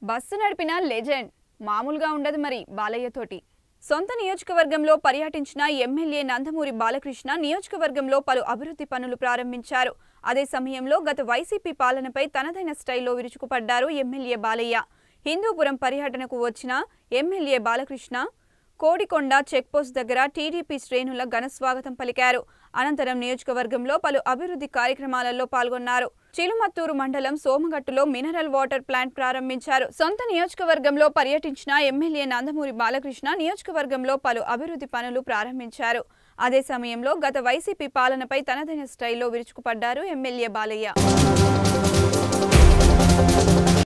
bus నడిపిన legend మామూలుగా ఉండదు మరి బాలయ్యతోటి సొంత నియోజకవర్గంలో పర్యటించిన ఎమ్మెల్యే నందమూరి బాలకృష్ణ నియోజకవర్గంలో పలు అభివృద్ధి పనులు ప్రారంభించారు అదే సమయంలో గత వైసీపీ పాలనపై తనదైన స్టైల్లో విరుచుకుపడ్డారు ఎమ్మెల్యే బాలయ్య హిందూపురం పర్యటనకు వచ్చిన ఎమ్మెల్యే బాలకృష్ణ కోడికొండ చెక్పోస్ట్ దగ్గర టీడీపీ శ్రేణుల ఘన స్వాగతం పలికారు అనంతరం నియోజకవర్గంలో పలు అభివృద్ధి కార్యక్రమాలలో పాల్గొన్నారు చిలుమత్తూరు మండలం సోమగట్టులో మినరల్ వాటర్ ప్లాంట్ ప్రారంభించారు సొంత నియోజకవర్గంలో పర్యటించిన ఎమ్మెల్యే నందమూరి బాలకృష్ణ నియోజకవర్గంలో పలు అభివృద్ధి పనులు ప్రారంభించారు అదే సమయంలో గత వైసీపీ పాలనపై తనదైన స్టైల్లో విరుచుకుపడ్డారు ఎమ్మెల్యే బాలయ్య